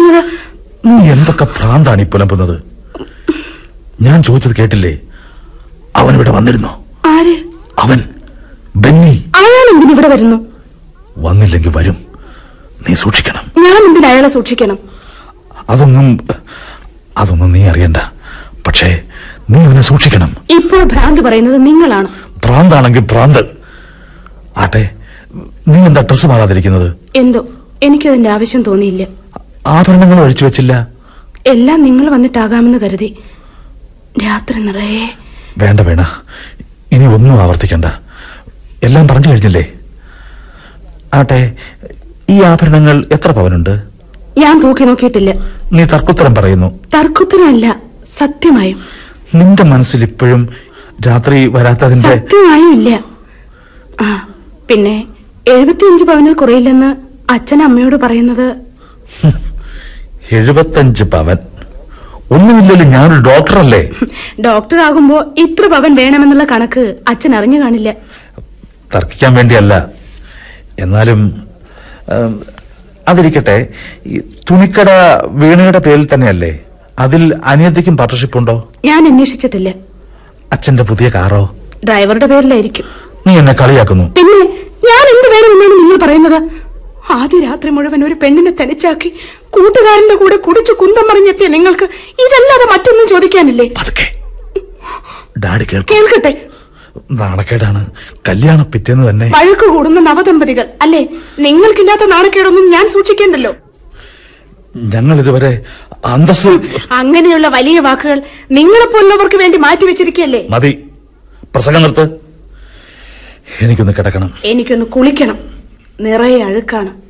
പറയുന്നത് നീ എന്തൊക്കെ ഭ്രാന്താണ് ഈ പുലമ്പുന്നത് ഞാൻ ചോദിച്ചത് കേട്ടില്ലേ അവൻ ഇവിടെ വന്നിരുന്നോ ആര് അവൻ ബെന്നി അയാൾ എന്തിനിവിടെ വരുന്നു വന്നില്ലെങ്കിൽ വരും നീ സൂക്ഷിക്കണം ഞാൻ എന്തിന് അയാളെ സൂക്ഷിക്കണം അതൊന്നും അതൊന്നും നീ അറിയണ്ട പക്ഷേ നീ അവനെ സൂക്ഷിക്കണം ഇപ്പോൾ ഭ്രാന്ത് പറയുന്നത് നിങ്ങളാണ് ഭ്രാന്താണെങ്കിൽ ഭ്രാന്ത് ആട്ടെ നീ എന്താ ഡ്രസ് മാറാതിരിക്കുന്നത് എന്തോ എനിക്കതിന്റെ ആവശ്യം തോന്നിയില്ല ആഭരണങ്ങൾ ഒഴിച്ചു വെച്ചില്ല എല്ലാം നിങ്ങൾ വന്നിട്ടാകാമെന്ന് കരുതി രാത്രി നിറയെ വേണ്ട വേണ ഇനി ഒന്നും ആവർത്തിക്കണ്ട എല്ലാം പറഞ്ഞു കഴിഞ്ഞില്ലേ ആട്ടെ ഈ ആഭരണങ്ങൾ എത്ര പവനുണ്ട് ഞാൻ തൂക്കി നോക്കിയിട്ടില്ല നീ തർക്കുത്തരം പറയുന്നു തർക്കുത്തരമല്ല സത്യമായും നിന്റെ മനസ്സിൽ ഇപ്പോഴും രാത്രി വരാത്തതിന്റെ സത്യമായും ഇല്ല ആ പിന്നെ എഴുപത്തിയഞ്ച് പവനിൽ കുറയില്ലെന്ന് അച്ഛൻ അമ്മയോട് പറയുന്നത് എഴുപത്തഞ്ച് പവൻ ഒന്നുമില്ലല്ലോ ഞാനൊരു ഡോക്ടറല്ലേ ഡോക്ടർ ആകുമ്പോ ഇത്ര പവൻ വേണമെന്നുള്ള കണക്ക് അച്ഛൻ അറിഞ്ഞു കാണില്ല തർക്കിക്കാൻ വേണ്ടിയല്ല എന്നാലും ഉം, അതിരിക്കട്ടെ ഈ തുണിക്കട വീണയുടെ പേരിൽ തന്നെയല്ലേ അതിൽ അനിയത്തിക്കും പാർട്ണർഷിപ്പ് ഉണ്ടോ ഞാൻ അന്വേഷിച്ചിട്ടില്ല അച്ഛന്റെ പുതിയ കാറോ ഡ്രൈവറുടെ പേരിലായിരിക്കും നീ എന്നെ കളിയാക്കുന്നു പിന്നെ ഞാൻ എന്ത് വേണമെന്നാണ് നിങ്ങൾ പറയുന്നത് ആദ്യ രാത്രി മുഴുവൻ ഒരു പെണ്ണിനെ തനിച്ചാക്കി കൂട്ടുകാരന്റെ കൂടെ കുടിച്ചു കുന്തം മറിഞ്ഞെത്തിയ നിങ്ങൾക്ക് ഇതല്ലാതെ മറ്റൊന്നും ചോദിക്കാനില്ലേ പതുക്കെ ഡാഡി കേൾക്കും കേൾക്കട്ടെ നാണക്കേടാണ് കല്യാണ പിറ്റേന്ന് തന്നെ വഴക്ക് കൂടുന്ന നവദമ്പതികൾ അല്ലേ നിങ്ങൾക്കില്ലാത്ത നാണക്കേടൊന്നും ഞാൻ സൂക്ഷിക്കേണ്ടല്ലോ ഞങ്ങൾ ഇതുവരെ അന്തസ് അങ്ങനെയുള്ള വലിയ വാക്കുകൾ നിങ്ങളെപ്പോലുള്ളവർക്ക് വേണ്ടി മാറ്റിവെച്ചിരിക്കുകയല്ലേ മതി പ്രസംഗം നിർത്ത് എനിക്കൊന്ന് കിടക്കണം എനിക്കൊന്ന് കുളിക്കണം നിറയെ അഴുക്കാണ്